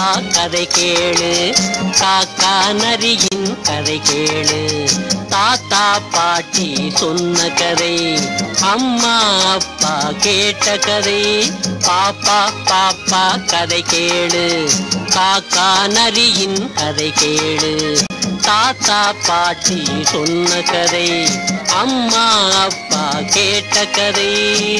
கதை கேளு காக்கா நரியின் கதை கேளு தாத்தா பாட்டி சொன்ன கதை அம்மா அப்பா கேட்ட கதை பாப்பா பாப்பா கதை கேளு காக்கா நரியின் கதை கேளு தாத்தா பாட்டி சொன்ன கதை அம்மா அப்பா கேட்ட கதை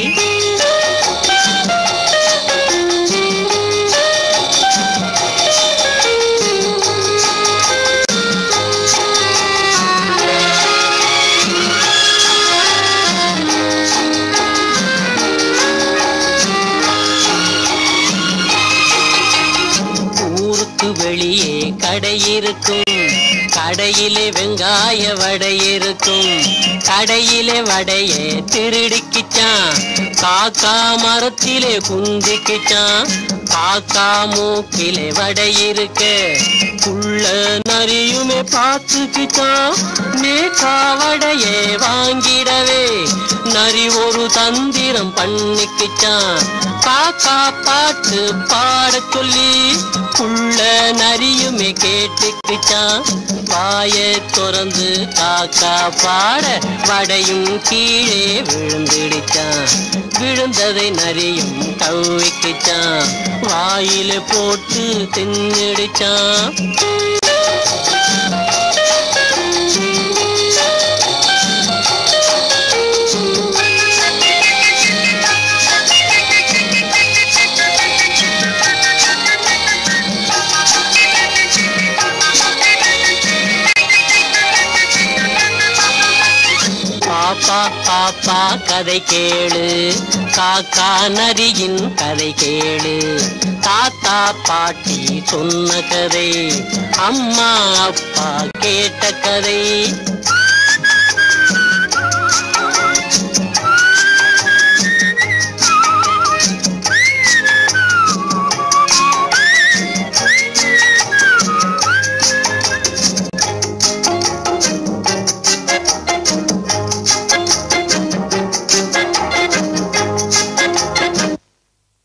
ஊருக்கு வெளியே கடை இருக்கும் கடையிலே வெங்காய வடை இருக்கும் கடையிலே வடையே திருடிக்கிச்சான் காக்கா மரத்திலே குந்திக்கிச்சான் காக்கா மூக்கிலே வடை இருக்கு புள்ள நரியுமே பார்த்துக்கிச்சான் மேக்கா வடையே வாங்கிடவே நரி ஒரு தந்திரம் பண்ணிக்கிச்சான் காக்கா பாட்டு பாடச் சொல்லி புள்ள நரியுமே கேட்டுக்கிச்சான் வாயை திறந்து காக்கா பாட வடையும் கீழே விழுந்துடுச்சான் விழுந்ததை நரியும் கவ்விக்கிச்சான் வாயில போட்டு தின்னுடுச்சான் பாப்பா பாப்பா கதை கேளு காக்கா நரியின் கதை கேளு தாத்தா பாட்டி சொன்ன கதை அம்மா அப்பா கேட்ட கதை